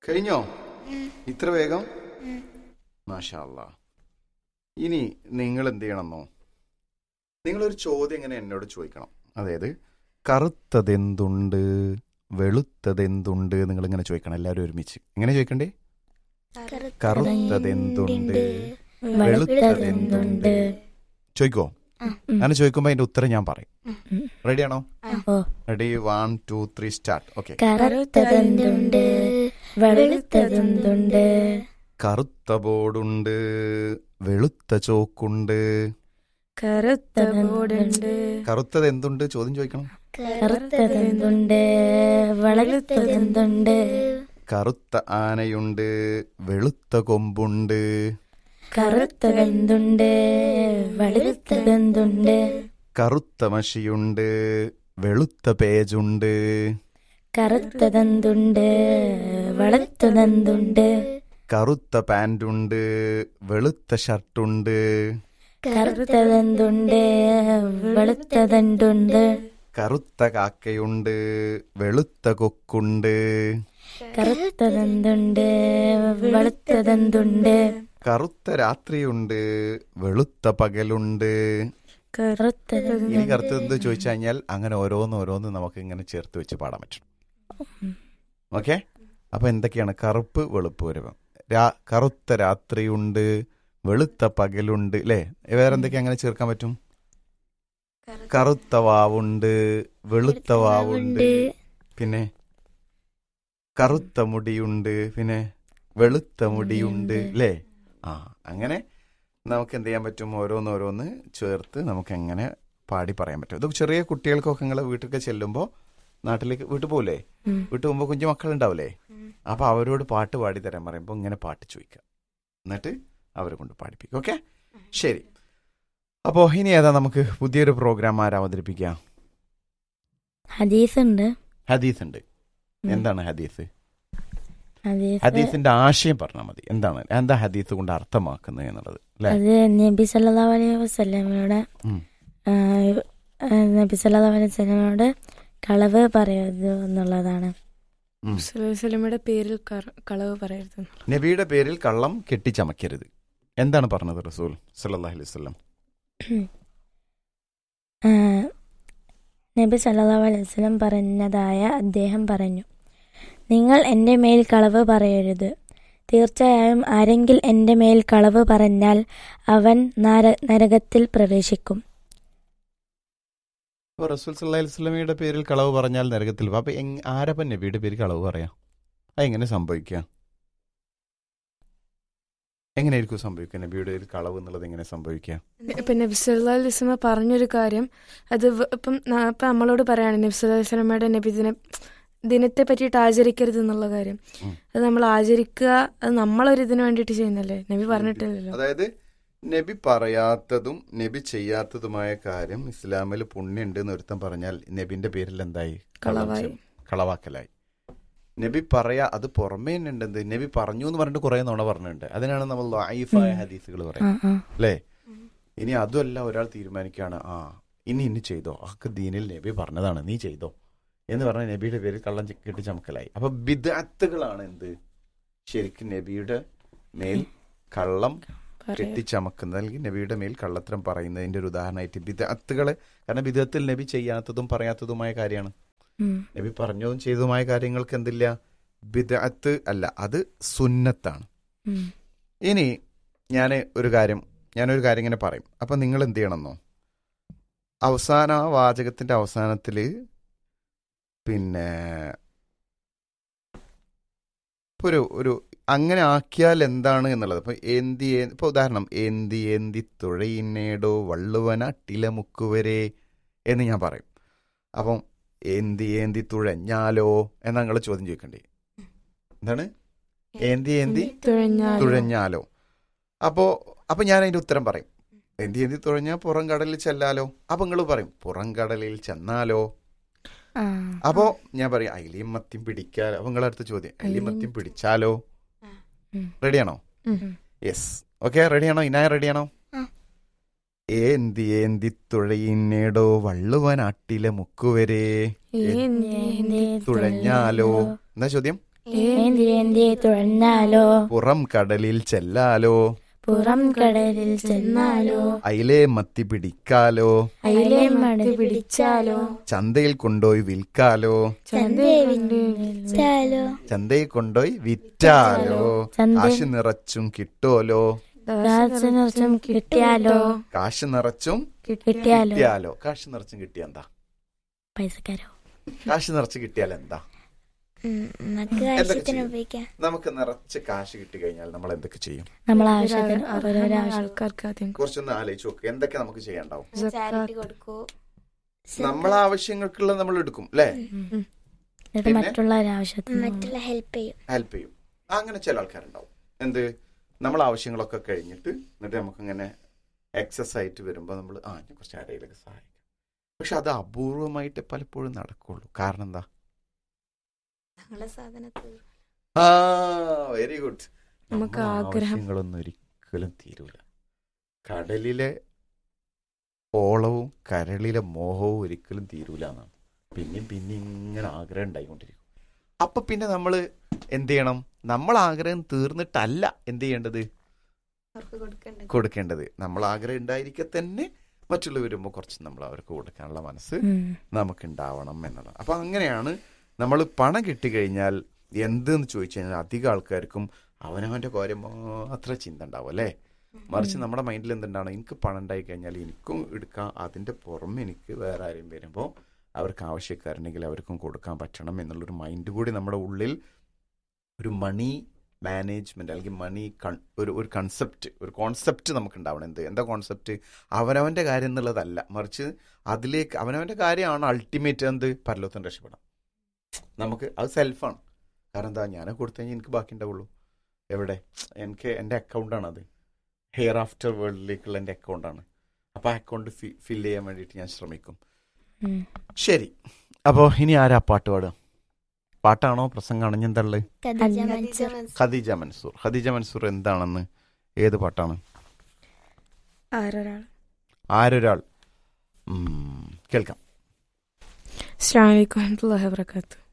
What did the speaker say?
കഴിഞ്ഞോ ഇത്ര വേഗം മാഷാല്ല ഇനി നിങ്ങൾ എന്ത് ചെയ്യണമെന്നോ നിങ്ങളൊരു ചോദ്യം ഇങ്ങനെ എന്നോട് ചോദിക്കണം അതായത് കറുത്തതെന്തുണ്ട് വെളുത്തതെന്തുണ്ട് നിങ്ങൾ ഇങ്ങനെ ചോദിക്കണം എല്ലാവരും ഒരുമിച്ച് എങ്ങനെ ചോദിക്കണ്ടേ കറുത്തതെന്തുണ്ട് വെളുത്തതെന്തുണ്ട് ചോദിക്കോ അങ്ങനെ ചോദിക്കുമ്പോൾ അതിന്റെ ഉത്തരം ഞാൻ പറയും റെഡിയാണോ ഓ ready one two three start okay കറുത്തതെന്തുണ്ട് വെളുത്തതെന്തുണ്ട് കറുത്ത ബോർഡുണ്ട് വെളുത്ത ചോക്കുണ്ട് കറുത്ത ബോർഡുണ്ട് കറുത്തത് എന്തുണ്ട് ചോദ്യം ചോദിക്കണം കറുത്തതെന്തുണ്ട് വെളുത്തതെന്തുണ്ട് കറുത്ത ആനയുണ്ട് വെളുത്ത കൊമ്പുണ്ട് കറുത്തതെന്തുണ്ട് വെളുത്തതെന്തുണ്ട് കറുത്ത മഷിയുണ്ട് വെളുത്ത പേജുണ്ട് കറുത്തതെന്തുണ്ട് വെളുത്തതെന്തുണ്ട് കറുത്ത പാൻറ്റുണ്ട് വെളുത്ത ഷർട്ടുണ്ട് കറുത്തതെന്തുണ്ട് വെളുത്തതെന്തുണ്ട് കറുത്ത കാക്കയുണ്ട് വെളുത്ത കൊക്കുണ്ട് കറുത്തതെന്തുണ്ട് വെളുത്തതെന്തുണ്ട് കറുത്ത രാത്രിയുണ്ട് വെളുത്ത പകലുണ്ട് ഇനി കറുത്തതെന്തുണ്ട് കറുത്ത എന്ത് ചോദിച്ചു കഴിഞ്ഞാൽ അങ്ങനെ ഓരോന്ന് ഓരോന്ന് നമുക്ക് ഇങ്ങനെ ചേർത്ത് വെച്ച് പാടാൻ പറ്റും ഓക്കെ അപ്പൊ എന്തൊക്കെയാണ് കറുപ്പ് വെളുപ്പ് വരവ് രാ കറുത്ത രാത്രിയുണ്ട് വെളുത്ത പകലുണ്ട് അല്ലേ വേറെ എന്തൊക്കെ അങ്ങനെ ചേർക്കാൻ പറ്റും കറുത്ത വാവുണ്ട് വെളുത്ത വാവുണ്ട് പിന്നെ കറുത്ത മുടിയുണ്ട് പിന്നെ വെളുത്ത മുടിയുണ്ട് അല്ലേ ആ അങ്ങനെ നമുക്ക് എന്ത് ചെയ്യാൻ പറ്റും ഓരോന്ന് ഓരോന്ന് ചേർത്ത് നമുക്ക് എങ്ങനെ പാടി പറയാൻ പറ്റും ഇത് ചെറിയ കുട്ടികൾക്കൊക്കെ നിങ്ങൾ വീട്ടിലൊക്കെ ചെല്ലുമ്പോൾ നാട്ടിലേക്ക് വീട്ടിൽ പോലെ ഉം. വീട്ടിൽ പോകുമ്പോൾ കുഞ്ഞു മക്കളുണ്ടാവില്ലേ അപ്പൊ അവരോട് പാട്ട് പാടി തരാൻ പറയുമ്പോൾ ഇങ്ങനെ പാട്ട് ചോദിക്കുക എന്നിട്ട് അവരെ കൊണ്ട് പാടിപ്പിക്കും ഓക്കെ ശരി അപ്പോൾ ഇനി ഏതാ നമുക്ക് പുതിയൊരു പ്രോഗ്രാം ആരാ അവതരിപ്പിക്കുക ഹദീസ് ഉണ്ട് ഹദീസ് ഉണ്ട് ഉം. എന്താണ് ഹദീസ് ഹദീസ് ഹദീസിന്റെ ആശയം പറഞ്ഞാൽ മതി എന്താണ് എന്താ ഹദീസ് കൊണ്ട് അർത്ഥമാക്കുന്നത് എന്നുള്ളത് അല്ലെ അത് നബി സല്ലല്ലാഹു അലൈഹി വസല്ലമയുടെ ഉം. ആ, ആ, നബി സല്ലല്ലാഹു അലൈഹി വസല്ലമയോട് കളവ് പറയരുത് എന്നുള്ളതാണ് സുലൈസ്ലമിയുടെ പേരിൽ കറ- കളവ് പറയരുത് നബിയുടെ പേരിൽ കള്ളം കെട്ടിച്ചമക്കരുത് എന്താണ് പറഞ്ഞത് റസൂൽ സല്ലല്ലാഹു അലൈഹി വസല്ലം ആ, നബി സല്ലല്ലാഹു അലൈഹി വസല്ലം പറഞ്ഞതായ അദ്ദേഹം പറഞ്ഞു നിങ്ങൾ എൻ്റെ മേൽ കളവ് പറയരുത് തീർച്ചയായും ആരെങ്കിൽ എൻ്റെ മേൽ കളവ് പറഞ്ഞാൽ അവൻ നര- നരകത്തിൽ പ്രവേശിക്കും അപ്പൊ റസൂൽ സല്ലല്ലാഹു അലൈഹി വസല്ലമയുടെ പേരിൽ കളവ് പറഞ്ഞാൽ നരകത്തിൽ പോകും. അപ്പൊ എങ്- ആരപ്പൻ നബിയുടെ പേരിൽ കളവ് പറയാം അതെങ്ങനെ സംഭവിക്കുക എങ്ങനെയായിരിക്കും സംഭവിക്കുക നബിയുടെ പേരിൽ കളവ് എന്നുള്ളത് എങ്ങനെ സംഭവിക്കുക ഇപ്പൊ നബ്സല്ലാ അലിസ്മ പറഞ്ഞൊരു കാര്യം അത് വ- ഇപ്പം ന- ഇപ്പൊ നമ്മളോട് പറയാണ് നബ്സല്ലാ വസ്ലമയുടെ നബിദിന ദിനത്തെ പറ്റിയിട്ട് ആചരിക്കരുത് എന്നുള്ള കാര്യം ഉം. അത് നമ്മൾ ആചരിക്കുക അത് നമ്മളൊരു ഇതിനു വേണ്ടിയിട്ട് ചെയ്യുന്നല്ലേ നബി പറഞ്ഞിട്ടില്ലല്ലോ അതായത് നബി പറയാത്തതും നബി ചെയ്യാത്തതുമായ കാര്യം ഇസ്ലാമിൽ പുണ്യുണ്ട് എന്ന് ഒരുത്തൻ പറഞ്ഞാൽ നബിന്റെ പേരിൽ എന്തായി കള്ളം കളവായി. ചെയ്യും. കളവാക്കലായി നബി പറയാ അത് പുറമേ ഉണ്ട് എന്ത് നബി പറഞ്ഞു എന്ന് പറഞ്ഞിട്ട് കുറെ നുണ പറഞ്ഞിട്ടുണ്ട് അതിനാണ് നമ്മൾ ലൈഫായ ഉം. ഹദീസുകൾ ആ പറയുന്നത് ആ അല്ലേ ഇനി അതുമല്ല ഒരാൾ തീരുമാനിക്കുകയാണ് ആ ഇനി ഇനി ചെയ്തോ അക്ക് ദീനിൽ നബി പറഞ്ഞതാണ് നീ ചെയ്തോ എന്ന് പറഞ്ഞ നബിയുടെ പേരിൽ കള്ളം ചി- കെട്ടി ചമക്കലായി അപ്പൊ ബിദഅത്തുകളാണ് എന്ത് ശരിക്കും നബിയുടെ മേൽ കള്ളം പറയാം കെട്ടിച്ചമക്കുന്നത് അല്ലെങ്കിൽ നബിയുടെ മേൽ കള്ളത്തരം പറയുന്നതിന്റെ ഒരു ഉദാഹരണമായിട്ട് ബിദഅത്തുകള് കാരണം ബിദഅത്തിൽ നബി ചെയ്യാത്തതും പറയാത്തതുമായ കാര്യമാണ് ഉം. നബി പറഞ്ഞതും ചെയ്തതുമായ കാര്യങ്ങൾക്ക് എന്തില്ല ബിദഅത്ത് അല്ല അത് സുന്നത്താണ് ഉം. ഇനി ഞാൻ ഒരു കാര്യം ഞാനൊരു കാര്യം ഇങ്ങനെ പറയും അപ്പൊ നിങ്ങൾ എന്ത് ചെയ്യണമെന്നോ അവസാന ആ വാചകത്തിന്റെ അവസാനത്തിൽ പിന്നെ ഇപ്പൊ ഒരു ഒരു അങ്ങനെ ആക്കിയാൽ എന്താണ് എന്നുള്ളത് ഇപ്പൊ എന്തി ഇപ്പൊ ഉദാഹരണം എന്തി എന്തി തുഴയിന്നേടോ വള്ളുവനട്ടില മുക്കുവരെ എന്ന് ഞാൻ പറയും അപ്പം എന്തി ഏന്തി തുഴഞ്ഞാലോ എന്നാ നിങ്ങൾ ചോദ്യം ചോദിക്കണ്ടേ എന്താണ് ഏന്തി ഏന്തി തുഴഞ്ഞാൽ തുഴഞ്ഞാലോ അപ്പോ അപ്പൊ ഞാൻ അതിന്റെ ഉത്തരം പറയും എന്തി എന്തി തുഴഞ്ഞാൽ പുറം കടലിൽ ചെല്ലാലോ അപ്പൊ നിങ്ങൾ പറയും പുറം കടലിൽ ചെന്നാലോ ആ. അപ്പോ ഞാൻ പറയും അയിലിയും മത്തിയും പിടിക്കാലോ അപ്പൊ നിങ്ങളെ അടുത്ത ചോദ്യം അയിലിയും മത്തിയും പിടിച്ചാലോ ഉം. റെഡിയാണോ ഉം. യെസ് ഓക്കെ റെഡിയാണോ ഇനായ റെഡിയാണോ ആ. ഏന്തി ഏന്തി തുഴയിന്നേടോ വള്ളുവനാട്ടിലെ മുക്കുവരെ ഏന്തി ഏന്തി തുഴഞ്ഞാലോ എന്താ ചോദ്യം ഏന്തി ഏന്തി തുഴഞ്ഞാലോ പുറം കടലിൽ ചെല്ലാലോ പുറം കടലിൽ ചെന്നാലോ അയിലെ മത്തി പിടിക്കാലോ അയിലെ മണൽ പിടിച്ചാലോ ചന്തയിൽ കൊണ്ടുപോയി വിൽക്കാലോ ചന്തയിൽ വിറ്റാലോ ചന്തയിൽ കൊണ്ടുപോയി വിറ്റാലോ ചന്ത കാശ് നിറച്ചും കിട്ടുമല്ലോ കാശ് നിറച്ചും കിട്ടിയാലോ കാശ് നിറച്ചും കിട്ടിയാലോ കിട്ടിയാലോ കാശ് നിറച്ചും കിട്ടിയ എന്താ പൈസക്കാരോ കാശ് നിറച്ച് കിട്ടിയാൽ എന്താ നമുക്ക് എന്തൊക്കെ ആവശ്യത്തിന് ചെയ്യും? ഉപയോഗിക്കാം നമുക്ക് നിറച്ച് കാശ് കിട്ടി കഴിഞ്ഞാൽ നമ്മൾ എന്തൊക്കെ ചെയ്യും നമ്മൾ ആവശ്യത്തിന് ഓരോരോ അർഹമായ ആവശ്യം ആൾക്കാർക്ക് ആദ്യം കുറച്ചൊന്ന് ആലോചിച്ച് നോക്ക് എന്തൊക്കെ നമുക്ക് ചെയ്യാണ്ടാവും ചാരിറ്റി കൊടുക്കൂ നമ്മളെ ആവശ്യങ്ങൾക്കുള്ള നമ്മൾ എടുക്കും അല്ലേ എന്നിട്ട് പിന്നെ? മറ്റുള്ള ആവശ്യത്തിന് മറ്റുള്ള ഹെൽപ്പ് ചെയ്യും ഹെൽപ്പ് ചെയ്യും അങ്ങനെ ചില ആൾക്കാരുണ്ടാവും എന്ത് നമ്മൾ ആവശ്യങ്ങളൊക്കെ കഴിഞ്ഞിട്ട് എന്നിട്ട് നമുക്കിങ്ങനെ എക്സസ് ആയിട്ട് വരുമ്പോൾ നമ്മൾ ആ ഞാൻ കുറച്ച് ആരെയിലൊക്കെ സഹായിക്കാം പക്ഷെ അത് അപൂർവമായിട്ട് പലപ്പോഴും നടക്കുള്ളൂ കാരണം എന്താ ഞങ്ങളെ സാധനത്തിൽ ആ വെരി ഗുഡ് നമുക്ക് ആഗ്രഹം. ആവശ്യങ്ങളൊന്നും ഒരിക്കലും തീരൂല കടലിലെ ഓളവും കരളിലെ മോഹവും ഒരിക്കലും തീരൂല എന്നാണ് പിന്നെയും പിന്നെ ഇങ്ങനെ ആഗ്രഹം ഉണ്ടായിക്കൊണ്ടിരിക്കും അപ്പൊ പിന്നെ നമ്മൾ എന്ത് ചെയ്യണം നമ്മൾ ആഗ്രഹം തീർന്നിട്ടല്ല എന്ത് ചെയ്യേണ്ടത് അവർക്ക് കൊടുക്കേണ്ടത് കൊടുക്കേണ്ടത് നമ്മൾ ആഗ്രഹം ഉണ്ടായിരിക്കെ തന്നെ മറ്റുള്ളവർ വരുമ്പോൾ കുറച്ച് നമ്മൾ അവർക്ക് കൊടുക്കാനുള്ള മനസ്സ് ഉം. നമുക്ക് ഉണ്ടാവണം എന്നുള്ളത് അപ്പൊ അങ്ങനെയാണ് നമ്മൾ പണം കിട്ടിക്കഴിഞ്ഞാൽ എന്തെന്ന് ചോദിച്ചു കഴിഞ്ഞാൽ അധികം ആൾക്കാർക്കും അവനവന്റെ കാര്യം മാത്രം ചിന്ത ഉണ്ടാവും അല്ലേ മറിച്ച് നമ്മുടെ മൈൻഡിൽ എന്തുണ്ടാവണം എനിക്ക് പണം ഉണ്ടായി കഴിഞ്ഞാൽ എനിക്കും എടുക്കാം അതിന്റെ പുറമെ എനിക്ക് വേറെ ആരെയും വരുമ്പോൾ അവർക്ക് ആവശ്യക്കാരുണ്ടെങ്കിൽ അവർക്കും കൊടുക്കാൻ പറ്റണം എന്നുള്ളൊരു മൈൻഡ് കൂടി നമ്മുടെ ഉള്ളിൽ ഒരു മണി മാനേജ്മെന്റ് അല്ലെങ്കിൽ മണി ഒരു ഒരു കൺസെപ്റ്റ് ഒരു കോൺസെപ്റ്റ് നമുക്ക് ഉണ്ടാവണം എന്ത് എന്താ കോൺസെപ്റ്റ് അവനവന്റെ കാര്യം എന്നുള്ളതല്ല മറിച്ച് അതിലേക്ക് അവനവന്റെ കാര്യമാണ് അൾട്ടിമേറ്റ് എന്ത് പരലോകത്തിന് രക്ഷപ്പെടാം നമുക്ക് അത് സെൽഫാണ് കാരണം എന്താ ഞാൻ കൊടുത്തു കഴിഞ്ഞാൽ എനിക്ക് ബാക്കി ഉണ്ടാവുള്ളൂ എവിടെ എനിക്ക് എൻ്റെ അക്കൗണ്ടാണ് അത് ഹെയർ ആഫ്റ്റർ വേൾഡിലേക്കുള്ള എൻ്റെ അക്കൗണ്ടാണ് അപ്പോൾ ആ അക്കൗണ്ട് ഫില്ല് ചെയ്യാൻ വേണ്ടിയിട്ട് ഞാൻ ശ്രമിക്കും ഉം. ശരി അപ്പോൾ ഇനി ആരാ പാട്ട് പാടുക പാട്ടാണോ പ്രസംഗമാണോ ഞാൻ എന്താ ഉള്ളത് ഖദീജ അല്ല. മൻസൂർ ഖദീജ മൻസൂർ ഖദീജ മൻസൂർ എന്താണെന്ന് ഏത് പാട്ടാണ് ആരൊരാൾ ആരൊരാൾ ഉം, കേൾക്കാം അസ്സാം വലൈക്കും വറഹമത്തുള്ളാഹി വബർക്കാത്തു